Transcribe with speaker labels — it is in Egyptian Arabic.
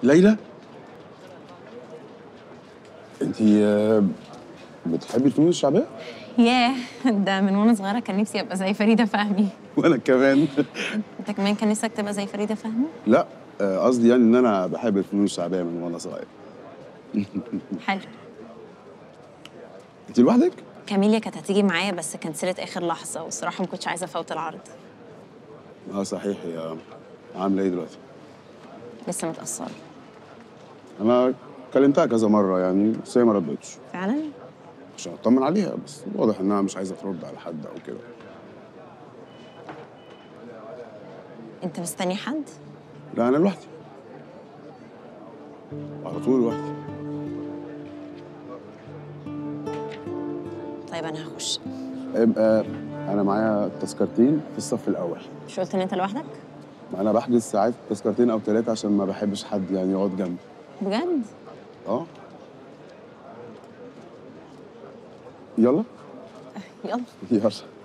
Speaker 1: ليلى انت بتحبي الفنون الشعبيه
Speaker 2: ياه ده من وانا صغيره كان نفسي ابقى زي فريده فهمي
Speaker 1: وانا كمان
Speaker 2: انت كمان كان نفسك تبقى زي فريده فهمي
Speaker 1: لا آه، قصدي يعني ان انا بحب الفنون الشعبيه من وانا صغير
Speaker 2: حلو
Speaker 1: انت لوحدك
Speaker 2: كاميليا كانت هتيجي معايا بس كنسلت اخر لحظه والصراحه ما كنتش عايزه افوت العرض
Speaker 1: اه صحيح هي عامله ايه دلوقتي
Speaker 2: لسه متاثره
Speaker 1: انا كلمتها كذا مره يعني بس هي ما ردتش
Speaker 2: فعلا
Speaker 1: عشان اطمن عليها بس واضح انها مش عايزه ترد على حد او كده
Speaker 2: انت مستني حد
Speaker 1: لا انا لوحدي على طول لوحدي
Speaker 2: طيب انا هخش
Speaker 1: يبقى انا معايا تذكرتين في الصف الاول
Speaker 2: مش قلت ان انت لوحدك
Speaker 1: ما انا بحجز ساعات تذكرتين او ثلاثه عشان ما بحبش حد يعني يقعد جنبي
Speaker 2: بجد
Speaker 1: اه يلا
Speaker 2: يلا
Speaker 1: يلا